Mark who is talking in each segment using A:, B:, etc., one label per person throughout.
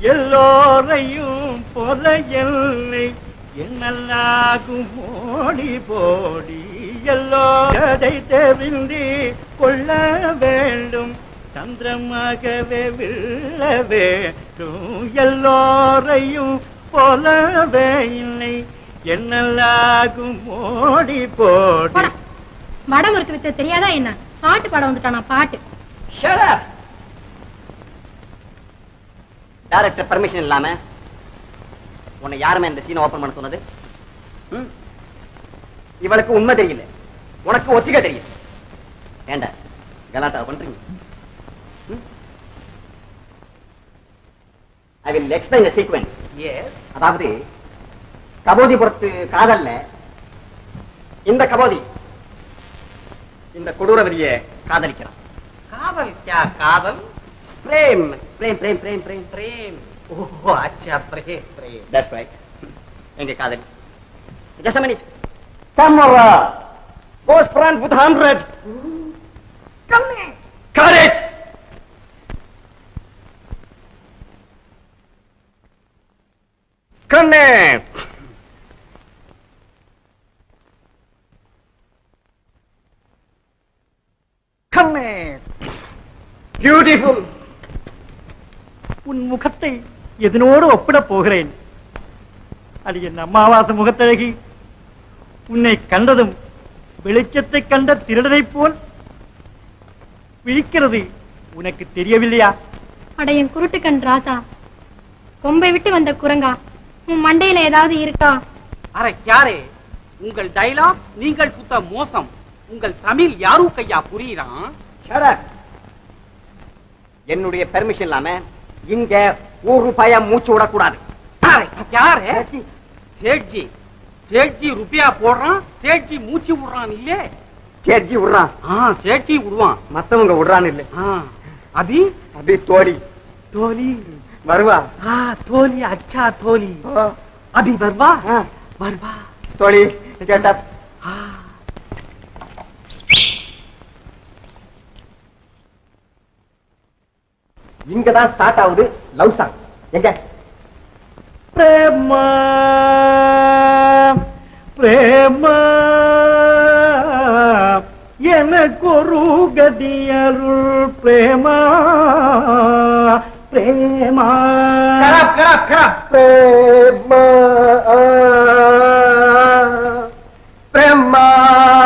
A: எல்லோரையும் பொத எல்லை என்னல்லாகும் ஓடி போடி எல்லோரை தெரிந்து கொள்ள வேண்டும் சந்திரமாகவே விழ வேண்டும் எல்லோரையும் போலவே இல்லை என்னல்லாகும் ஓடி போடி
B: போடா. மடம் இருக்கு வித்த தெரியாதா என்ன பாட்டு பாட வந்துட்டானா பாட்டு
C: டைரக்டர் பர்மிஷன் இல்லாம உன்னை யாருமே இந்த சீனை ஓபன் பண்ண சொன்னது ம்? இவளுக்கு உண்மை தெரியல உனக்கு ஒத்திக தெரியும் ஏண்டா கலாட்டா பண்றீங்க I will explain the sequence
D: yes
C: அதாவது கபோதிபுரத்து காதல்ல இந்த கபோதி இந்த கொடூரவதிய காதலிக்கிறான்
D: காதல் क्या காதல்
C: பிரேம் பிரேம் பிரேம் பிரேம் பிரேம்
D: பிரேம் ஓ அச்சா பிரேம் பிரேம்
C: That's right. எங்க காதலி Just a minute.
A: Camera!
C: Goes front with hundred.
A: Cut it!
C: Connect.
A: Connect! Beautiful! உன் முகத்தை எதனோடு ஒப்பிடப் போகிறேன் அது என் அம்மாவாச முகத்தழகி உன்னை கண்டதும் வெளிச்சத்தை கண்ட திருடனைப் போல் விழிக்கிறது உனக்கு தெரியவில்லையா
B: அட என் குருட்டுக்கண் ராசா கொம்பை விட்டு வந்த குரங்கா உன் மண்டையில ஏதாவது இருக்கா
D: அரே யாரே உங்கள் டைலாக் நீங்கள் சுத்த மோசம் உங்கள் தமிழ் யாரும் கையா புரியுறான்
C: Shut up. என்னுடைய பெர்மிஷன் இல்லாம இங்க ஒரு பயம் மூச்சு விடக்கூடாது
D: யாரு சேட்ஜி சேட்ஜி ருபியா போடுறான் சேட்ஜி மூச்சு விடுறான் இல்லையே
C: சேர்ஜி விடுறான்
D: ஆ சேட்ஜி விடுவான்
C: மத்தவங்க விடுறான்னு இல்ல
D: ஆ அபி
C: அப்படி தோடி
D: தோலி
C: வருவா
D: ஆ தோலி அச்சா தோலி அபி வருவா வருவா
C: தோழி கேட்டா
D: ஆ
C: இங்கதான் ஸ்டார்ட் ஆகுது லவ் சாங் எங்க
A: பிரேம பிரேம எனக்கு ஒரு கதியருள் பிரேமா பிரேமா
C: கராப் கராப் கராப் பிரேமா பிரேமா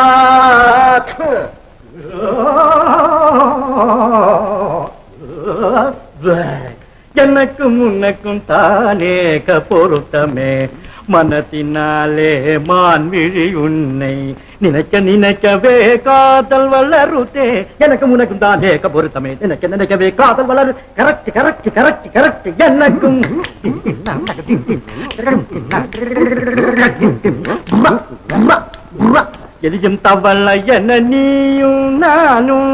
A: எனக்கும் உனக்கும் தானேக பொருத்தமே மனத்தினாலே மான் விழி உன்னை நினைக்க நினைக்கவே காதல் வளருதே எனக்கும் உனக்கும் தானேக பொருத்தமே நினைக்க நினைக்கவே காதல் வளரு கரெக்ட் கரெக்ட் கரெக்ட் கரெக்ட் எனக்கும் எரியும் தவள என நீயும் நானும்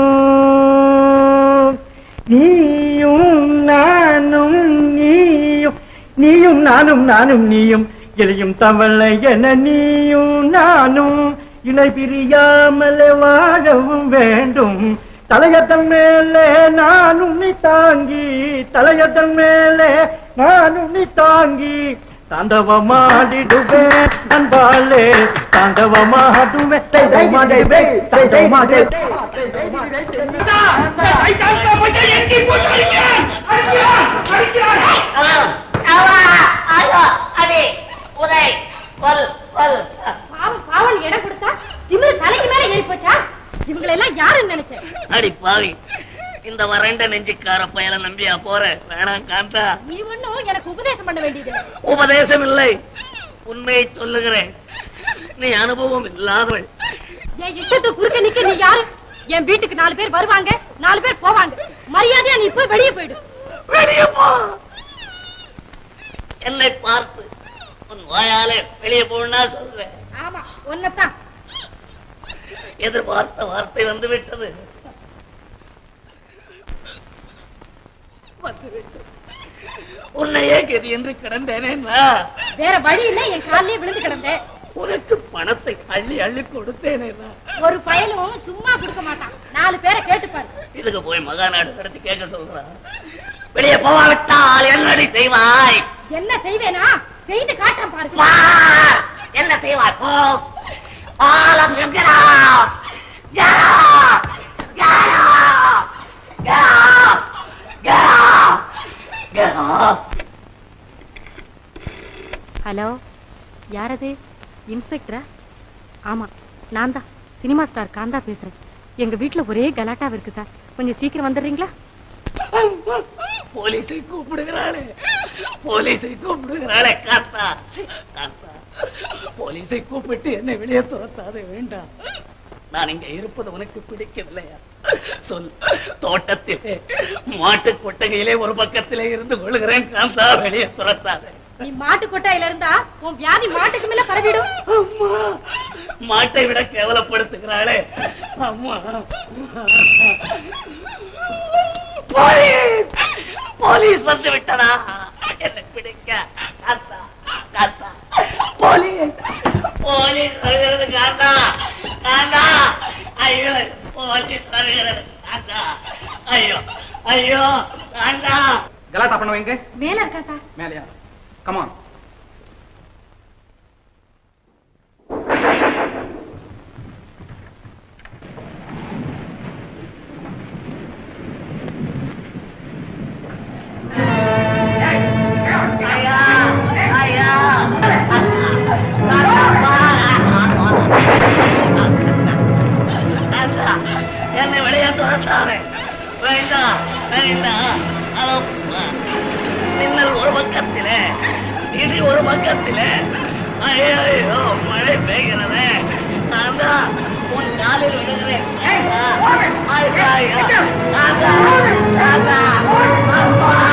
A: நீயும் நானும் நீயும் நீயும் நானும் நானும் நீயும் எரியும் தவள என நீயும் நானும் இணை பிரியாமலே வாழவும் வேண்டும் தலையத்தன் மேலே நானும் நீ தாங்கி தலையத்தன் மேலே நானும் நீ தாங்கி தாண்டவமாடிடுவேன் அன்பாலே தாண்டவமாடுவேன் தாண்டவமாடுவேன் தாண்டவமாடுவேன்
B: பாவம் பாவம் இடம் கொடுத்தா திமிரு தலைக்கு மேல ஏறி போச்சா இவங்களை எல்லாம் யாருன்னு நினைச்சேன்
E: அடி பாவி இந்த வறண்ட நெஞ்சுக்கார பயல நம்பியா போற வேணாம் காந்தா
B: நீ ஒண்ணும் எனக்கு உபதேசம் பண்ண வேண்டியது இல்ல.
E: உபதேசம் இல்லை உண்மையை சொல்லுகிறேன் நீ அனுபவம் இல்லாதவள்
B: என் இஷ்டத்துக்கு குறுக்க நிக்க நீ யாரு என் வீட்டுக்கு நாலு பேர் வருவாங்க நாலு பேர் போவாங்க மரியாதையா நீ போய் வெளியே போயிடு
E: வெளியே போ என்னை பார்த்து உன் வாயாலே வெளியே போனா சொல்றேன்
B: ஆமா ஒன்னதான்
E: எதிர்பார்த்த வார்த்தை வந்து விட்டது வந்துவிட்டது. உன்னையே கதி என்று கிடந்தேனே நான்.
B: வேற வழி இல்ல என் காலிலே விழுந்து கிடந்தேன்
E: உனக்கு பணத்தை அள்ளி அள்ளி கொடுத்தேனே நான்.
B: ஒரு பயலும் சும்மா கொடுக்க மாட்டான் நாலு பேரை கேட்டுப்பாரு
E: இதுக்கு போய் மகாநாடு கடத்தி கேட்க சொல்றான் வெளியே போகாவிட்டால் என்னடி செய்வாய்
B: என்ன செய்வேனா செய்து காட்டுறேன் பாருங்க
E: பார் என்ன செய்வாய் போ all of you get out get out get out get out get out get out
B: hello யாரது இன்ஸ்பெக்டரா ஆமா நான் தான் சினிமா ஸ்டார் காந்தா பேசுறேன் எங்க வீட்ல ஒரே கலாட்டாவா இருக்கு சார் கொஞ்சம் சீக்கிரம் வந்துடுறீங்களா
E: போலீஸை கூப்பிடுகிறாளே போலீஸை கூப்பிடுகிறாளே காத்தா காத்தா போலீஸை கூப்பிட்டு என்னை வெளியே துரத்தாதே வேண்டாம் நான் இங்க இருப்பது உனக்கு பிடிக்கவில்லையா சொல் தோட்டத்திலே மாட்டு கொட்டகையிலே ஒரு பக்கத்திலே இருந்து கொள்கிறேன் காந்தா வெளியே துரத்தாதே
B: நீ மாட்டு கொட்டாயில இருந்தா உன் வியாதி மாட்டுக்கு மேல பரவிடும்
E: அம்மா மாட்டை விட கேவலப்படுத்துகிறாளே அம்மா போலீஸ் போலீஸ் வந்து விட்டதா என்னை பிடிக்க காத்தா காத்தா போலீஸ் போலீஸ் வருகிறது காந்தா காந்தா ஐயோ போலீஸ் வருகிறது காந்தா ஐயோ ஐயோ காந்தா
D: கலாட்டா பண்ண வைங்க
B: மேல இருக்கா சார்
D: மேலையா கமான்
E: ஐயா ஐயா காந்தா என்னை வெளியே துரத்தாதே வேண்டாம் வேண்டாம் அப்பா. மின்னல் ஒரு பக்கத்திலே இடி ஒரு பக்கத்திலே ஐயோ மழை பெய்கிறது காந்தா உன் காலில் விடுகிறேன் காந்தா, ஐயா, ஐயா. காந்தா, காந்தா, அப்பா.